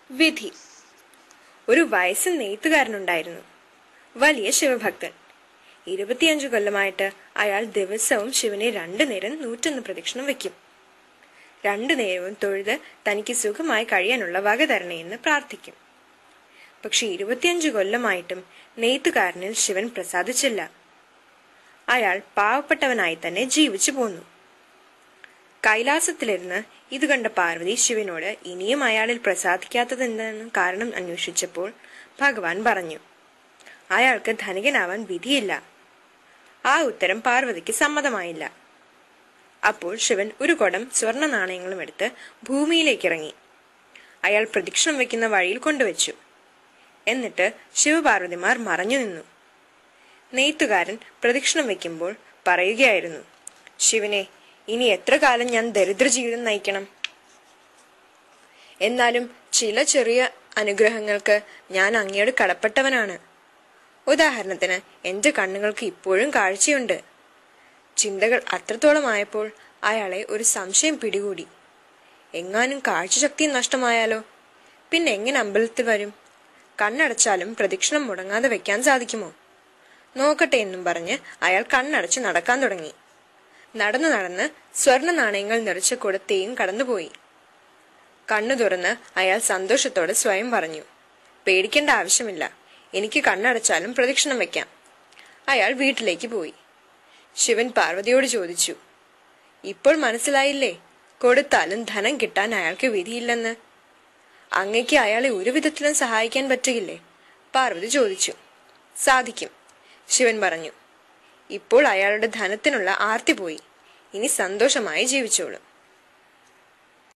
വിധി ഒരു വയസ്സൻ നെയ്ത്തുകാരനുണ്ടായിരുന്നു വലിയ ശിവഭക്തൻ ഇരുപത്തിയഞ്ചു കൊല്ലമായിട്ട് അയാൾ ദിവസവും ശിവനെ രണ്ടു നേരം നൂറ്റൊന്ന് പ്രദക്ഷിണം വെക്കും രണ്ടു നേരവും തൊഴുത് തനിക്ക് സുഖമായി കഴിയാനുള്ള വക തരണേയെന്ന് പ്രാർത്ഥിക്കും പക്ഷെ ഇരുപത്തിയഞ്ചു കൊല്ലമായിട്ടും നെയ്ത്തുകാരനിൽ ശിവൻ പ്രസാദിച്ചില്ല അയാൾ പാവപ്പെട്ടവനായി തന്നെ ജീവിച്ചു പോന്നു കൈലാസത്തിലിരുന്ന് ഇത് കണ്ട പാർവതി ശിവനോട് ഇനിയും അയാളിൽ പ്രസാദിക്കാത്തതെന്തെന്ന് കാരണം അന്വേഷിച്ചപ്പോൾ ഭഗവാൻ പറഞ്ഞു അയാൾക്ക് ധനികനാവാൻ വിധിയില്ല ആ ഉത്തരം പാർവതിക്ക് സമ്മതമായില്ല അപ്പോൾ ശിവൻ ഒരു കുടം സ്വർണ്ണ നാണയങ്ങളും എടുത്ത് ഭൂമിയിലേക്ക് ഇറങ്ങി അയാൾ പ്രദക്ഷിണം വെക്കുന്ന വഴിയിൽ കൊണ്ടുവച്ചു എന്നിട്ട് ശിവപാർവതിമാർ മറഞ്ഞു നിന്നു നെയ്ത്തുകാരൻ പ്രദക്ഷിണം വെക്കുമ്പോൾ പറയുകയായിരുന്നു ശിവനെ ഇനി എത്ര കാലം ഞാൻ ദരിദ്ര ജീവിതം നയിക്കണം എന്നാലും ചില ചെറിയ അനുഗ്രഹങ്ങൾക്ക് ഞാൻ അങ്ങയോട് കടപ്പെട്ടവനാണ് ഉദാഹരണത്തിന് എന്റെ കണ്ണുകൾക്ക് ഇപ്പോഴും കാഴ്ചയുണ്ട് ചിന്തകൾ അത്രത്തോളമായപ്പോൾ അയാളെ ഒരു സംശയം പിടികൂടി എങ്ങാനും കാഴ്ചശക്തി നഷ്ടമായാലോ പിന്നെ എങ്ങനെ അമ്പലത്തിൽ വരും കണ്ണടച്ചാലും പ്രദക്ഷിണം മുടങ്ങാതെ വെക്കാൻ സാധിക്കുമോ നോക്കട്ടെ എന്നും പറഞ്ഞ് അയാൾ കണ്ണടച്ച് നടക്കാൻ തുടങ്ങി നടന്നു നടന്ന് സ്വർണ്ണ നാണയങ്ങൾ നിറച്ച കുടത്തെയും കടന്നുപോയി കണ്ണു തുറന്ന് അയാൾ സന്തോഷത്തോടെ സ്വയം പറഞ്ഞു പേടിക്കേണ്ട ആവശ്യമില്ല എനിക്ക് കണ്ണടച്ചാലും പ്രദക്ഷിണം വെക്കാം അയാൾ വീട്ടിലേക്ക് പോയി ശിവൻ പാർവതിയോട് ചോദിച്ചു ഇപ്പോൾ മനസ്സിലായില്ലേ കൊടുത്താലും ധനം കിട്ടാൻ അയാൾക്ക് വിധിയില്ലെന്ന് അങ്ങയ്ക്ക് അയാളെ ഒരു വിധത്തിലും സഹായിക്കാൻ പറ്റുകില്ലേ പാർവതി ചോദിച്ചു സാധിക്കും ശിവൻ പറഞ്ഞു ഇപ്പോൾ അയാളുടെ ധനത്തിനുള്ള ആർത്തി പോയി ഇനി സന്തോഷമായി ജീവിച്ചോളും